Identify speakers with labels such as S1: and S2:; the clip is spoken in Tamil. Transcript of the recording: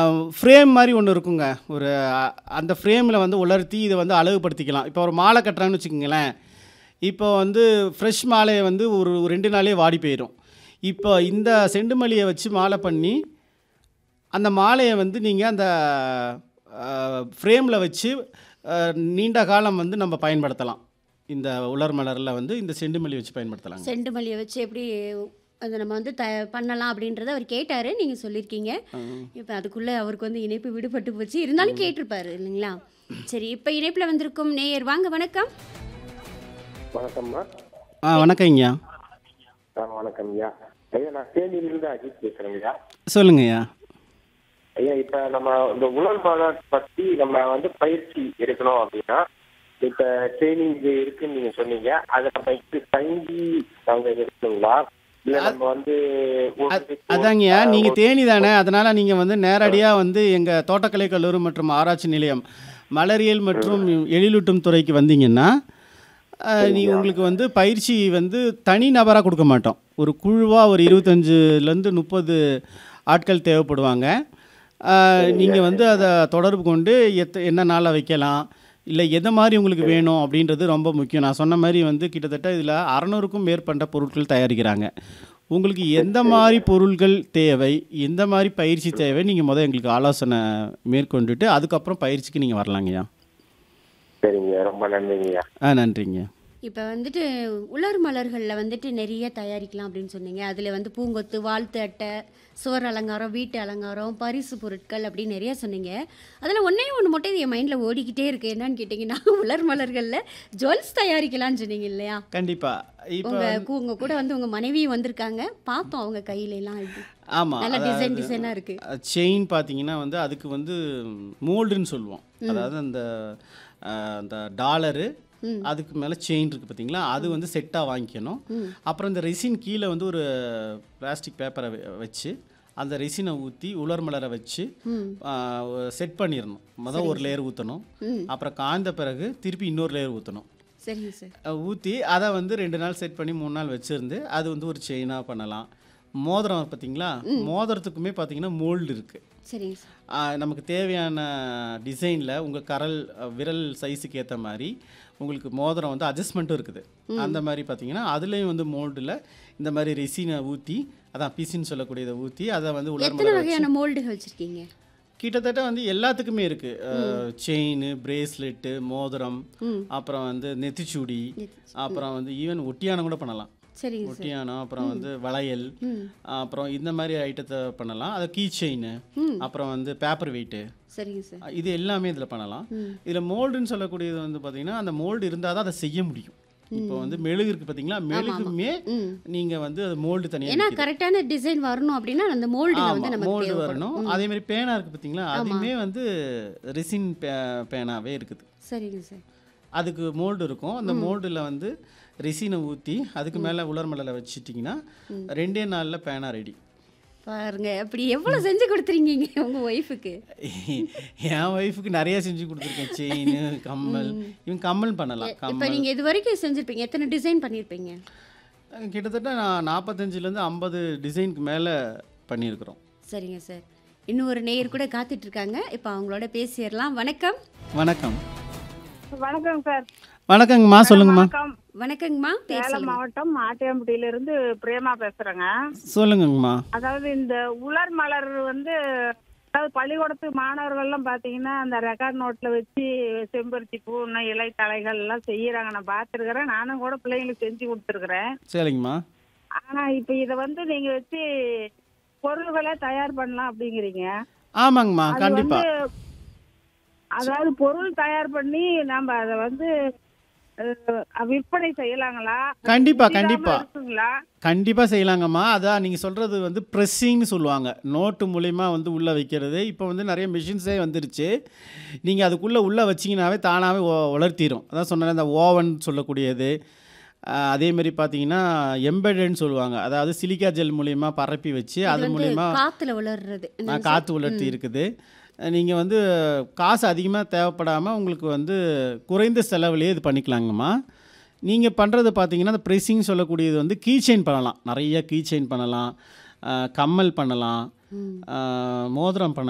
S1: ஃப்ரேம் மாதிரி ஒன்று இருக்குங்க ஒரு அ- அந்த ஃப்ரேமில் வந்து உலர்த்தி இதை வந்து அழகுபடுத்திக்கலாம் இப்போ ஒரு மாலை கட்டுறாங்கன்னு வச்சுக்கோங்களேன் இப்போ வந்து ஃப்ரெஷ் மாலையை வந்து ஒரு ஒரு ரெண்டு நாளே வாடி போயிடும் இப்போ இந்த செண்டு மல்லியை வச்சு மாலை பண்ணி அந்த மாலையை வந்து நீங்கள் அந்த ஃப்ரேமில் வச்சு அஹ், நீண்ட காலம் வந்து நம்ம பயன்படுத்தலாம் இந்த உலர் மலரில் வந்து இந்த செண்டு மல்லி வச்சு பயன்படுத்தலாங்க
S2: செண்டு மல்லியை வச்சு எப்படி அதை நம்ம வந்து த பண்ணலாம் அப்படின்றத அவர் கேட்டார் நீங்கள் சொல்லியிருக்கீங்க இப்போ அதுக்குள்ளே அவருக்கு வந்து இணைப்பு விடுபட்டு போச்சு இருந்தாலும் கேட்டிருப்பாரு இல்லைங்களா சரி இப்போ இணைப்பில் வந்திருக்கும் நேயர் வாங்க வணக்கம்
S3: வணக்கம்மா
S1: ஆ வணக்கங்கய்யா
S3: ஆ வணக்கம் ஐயா ஐயா நான் தேனியிலிருந்து அஜித் பேசுறேங்க ஐயா
S1: சொல்லுங்கய்யா
S3: ஐயா இப்ப நம்ம இந்த உலர் மாநாடு பத்தி நம்ம வந்து பயிற்சி எடுக்கணும் அப்படின்னா இப்ப ட்ரைனிங் இது இருக்குன்னு நீங்க சொன்னீங்க அதை நம்ம இப்படி தங்கி நாங்க எடுக்கணுங்களா இல்ல நம்ம வந்து ஒரு
S1: அ- அதாங்கய்யா நீங்கள் தேனி தானே அதனால் நீங்கள் வந்து நேரடியாக வந்து எங்கள் தோட்டக்கலை கல்லூரி மற்றும் ஆராய்ச்சி நிலையம் மலரியல் மற்றும் எழிலூட்டும் துறைக்கு வந்தீங்கன்னா நீங்கள் உங்களுக்கு வந்து பயிற்சி வந்து தனி நபராக கொடுக்க மாட்டோம் ஒரு குழுவாக ஒரு இருபத்தஞ்சுலேருந்து முப்பது ஆட்கள் தேவைப்படுவாங்க நீங்கள் வந்து அதை தொடர்பு கொண்டு எத்த என்ன நாளில் வைக்கலாம் இல்லை எந்த மாதிரி உங்களுக்கு வேணும் அப்படின்றது ரொம்ப முக்கியம் நான் சொன்ன மாதிரி வந்து கிட்டத்தட்ட இதில் அறநூறுக்கும் மேற்பட்ட பொருட்கள் தயாரிக்கிறாங்க உங்களுக்கு எந்த மாதிரி பொருள்கள் தேவை எந்த மாதிரி பயிற்சி தேவை நீங்கள் முதல் எங்களுக்கு ஆலோசனை மேற்கொண்டுட்டு அதுக்கப்புறம் பயிற்சிக்கு நீங்கள் வரலாங்கய்யா
S3: சரிங்க ரொம்ப நன்றிங்கய்யா
S2: ஆ
S1: நன்றிங்க
S2: இப்போ வந்துட்டு உலர் மலர்களில் வந்துட்டு நிறைய தயாரிக்கலாம் அப்படின்னு சொன்னீங்க அதில் வந்து பூங்கொத்து வாழ்த்து அட்டை சுவர் அலங்காரம் வீட்டு அலங்காரம் பரிசு பொருட்கள் அப்படின்னு நிறைய சொன்னீங்க அதில் ஒன்றே ஒன்று மட்டும் என் மைண்டில் ஓடிக்கிட்டே இருக்கு என்னன்னு கேட்டிங்கன்னா உலர் மலர்களில் ஜுவல்ஸ் தயாரிக்கலாம்னு சொன்னீங்க இல்லையா
S1: கண்டிப்பாக இப்போ
S2: உங்க உங்க கூட வந்து உங்க மனைவியும் வந்திருக்காங்க பார்த்தோம் அவங்க கையில எல்லாம் இது
S1: ஆமாம்
S2: நல்ல டிசைன் டிசைனா இருக்கு
S1: செயின் பார்த்தீங்கன்னா வந்து அதுக்கு வந்து மோல்டுன்னு சொல்லுவோம் அதாவது அந்த அஹ், அந்த டாலரு அதுக்கு மேலே செயின் இருக்குது பார்த்தீங்களா அது வந்து செட்டாக வாங்கிக்கணும் அப்புறம் இந்த ரெசின் கீழே வந்து ஒரு பிளாஸ்டிக் பேப்பரை வச்சு அந்த ரெசினை ஊற்றி உலர் மலரை வச்சு செட் பண்ணிடணும் மொதல் ஒரு லேயர் ஊற்றணும் அப்புறம் காய்ந்த பிறகு திருப்பி இன்னொரு லேயர் ஊற்றணும்
S2: சரிங்க சார்
S1: ஊற்றி அதை வந்து ரெண்டு நாள் செட் பண்ணி மூணு நாள் வச்சுருந்து அது வந்து ஒரு செயினாக பண்ணலாம் மோதிரம் பார்த்தீங்களா மோதிரத்துக்குமே பார்த்தீங்கன்னா மோல்டு இருக்குது
S2: சரிங்க சார்
S1: ஆஹ் நமக்கு தேவையான டிசைனில் உங்கள் கரல் அஹ், விரல் சைஸுக்கு ஏற்ற மாதிரி உங்களுக்கு மோதிரம் வந்து அட்ஜஸ்ட்மெண்ட்டும் இருக்குது அந்த மாதிரி பார்த்தீங்கன்னா அதுலேயும் வந்து மோல்டில் இந்த மாதிரி ரெசினை ஊற்றி அதான் பிசின்னு சொல்லக்கூடியதை ஊற்றி அதை வந்து உலர்
S2: எத்தனை வகையான மோல்டுகள் வச்சிருக்கீங்க
S1: கிட்டத்தட்ட வந்து எல்லாத்துக்குமே இருக்குது செயின் பிரேஸ்லெட்டு மோதிரம் அப்புறம் வந்து நெத்திச்சூடி அப்புறம் வந்து ஈவன் ஒட்டியானம் கூட பண்ணலாம்
S2: சரிங்க சார்
S1: ஒட்டியானம் அப்புறம் வந்து வளையல் அப்புறம் இந்த மாதிரி ஐட்டத்தை பண்ணலாம் அது கீ செயின் அப்புறம் வந்து பேப்பர் வெயிட்டு
S2: சரிங்க சார்
S1: இது எல்லாமே இதில் பண்ணலாம் இதில் மோல்டுன்னு சொல்லக்கூடியது வந்து பார்த்தீங்கன்னா அந்த மோல்டு இருந்தால் தான் அதை செய்ய முடியும் இப்போ வந்து மெழுகு இருக்குது பார்த்தீங்களா மெழுகுமே நீங்கள் வந்து அது மோல்டு தனியாக
S2: ஏன்னா கரெக்டான டிசைன் வரணும் அப்படின்னா அந்த மோல்டுல வந்து நமக்கு
S1: மோல்டு
S2: தேவைப்படும்
S1: வரணும் அதே மாதிரி பேனா இருக்குது பார்த்தீங்களா அதுவுமே வந்து ரெசின் பே பேனாவே இருக்குது
S2: சரிங்க சார்
S1: அதுக்கு மோல்டு இருக்கும் அந்த மோல்டில் வந்து ரெசினை ஊற்றி அதுக்கு மேலே உலர் மலரை வச்சிட்டிங்கன்னா ரெண்டே நாளில் பேனா ரெடி
S2: பாருங்க அப்படி எவ்வளவு செஞ்சு கொடுத்துருக்கீங்க உங்க ஒய்ஃபுக்கு
S1: என் ஒய்ஃபுக்கு நிறைய செஞ்சு கொடுத்துருக்கேன் செயின் கம்மல் இவன் கம்மல் பண்ணலாம்
S2: இப்போ
S1: கம்மல்
S2: நீங்க இது வரைக்கும் செஞ்சிருப்பீங்க எத்தனை டிசைன் பண்ணியிருப்பீங்க
S1: அஹ் கிட்டத்தட்ட நான் நாற்பத்தஞ்சிலேருந்து ஐம்பது டிசைனுக்கு மேலே பண்ணியிருக்கிறோம்
S2: சரிங்க சார் இன்னும் ஒரு நேயர் கூட காத்துட்டு இருக்காங்க இப்போ அவங்களோட பேசிடலாம் வணக்கம்
S1: வணக்கம்
S4: வணக்கம் சார்
S1: வணக்கங்கம்மா சொல்லுங்கம்மா
S4: வணக்கம்
S2: வணக்கங்கம்மா பேர்
S4: சேலம்
S2: சொல்லுங்க
S4: மாவட்டம் மாட்டியாம்பட்டியில இருந்து பிரேமா பேசுறேங்க
S1: சொல்லுங்கங்கம்மா
S4: அதாவது இந்த உலர் மலர் வந்து அதாவது பள்ளிக்கூடத்து மாணவர்கள்லாம் பாத்தீங்கன்னா அந்த ரெக்கார்ட் நோட்ல வச்சு செம்பருத்தி பூ இன்னும் இலை தலைகள் எல்லாம் செய்யறாங்க நான் பார்த்துருக்கிறேன் நானும் கூட பிள்ளைங்களுக்கு செஞ்சு கொடுத்துருக்குறேன்
S1: சரிங்கம்மா
S4: ஆனா இப்ப இத வந்து நீங்க வச்சு பொருள்களை தயார் பண்ணலாம் அப்படிங்கிறீங்க
S1: ஆமாங்கம்மா
S4: அது
S1: கண்டிப்பாக
S4: வந்து அதாவது பொருள் தயார் பண்ணி நம்ம அதை வந்து அஹ், விற்பனை செய்யலாங்களா
S1: கண்டிப்பா,
S4: இல்லாம
S1: கண்டிப்பா.
S4: இருக்குங்களா
S1: கண்டிப்பாக செய்யலாங்கம்மா அதான் நீங்கள் சொல்கிறது வந்து ப்ரெஸ்ஸிங்னு சொல்லுவாங்க நோட்டு மூலிமா வந்து உள்ளே வைக்கிறது இப்போ வந்து நிறைய மிஷின்ஸே வந்துருச்சு நீங்கள் அதுக்குள்ளே உள்ளே வச்சிங்கனாவே தானாகவே உலர்த்திடும் அதான் சொன்னேன் அந்த ஓவன் சொல்லக்கூடியது அஹ், அதே மாதிரி பார்த்தீங்கன்னா எம்பெடன்னு சொல்லுவாங்க அதாவது சிலிக்கா ஜெல் மூலிமா பரப்பி வச்சு
S2: இது
S1: அது
S2: வந்து
S1: மூலிமா
S2: காத்துல உலர்றது என்னங்க சார்?
S1: காற்று உலர்த்தி இருக்குது நீங்கள் வந்து காசு அதிகமாக தேவைப்படாமல் உங்களுக்கு வந்து குறைந்த செலவுலேயே இது பண்ணிக்கலாங்கம்மா நீங்கள் பண்ணுறது பார்த்தீங்கன்னா அந்த ப்ரெஸ்ஸிங் சொல்லக்கூடியது வந்து கீ செயின் பண்ணலாம் நிறைய கீ செயின் பண்ணலாம் அஹ், கம்மல் பண்ணலாம் அஹ், மோதிரம் பண்ணலாம்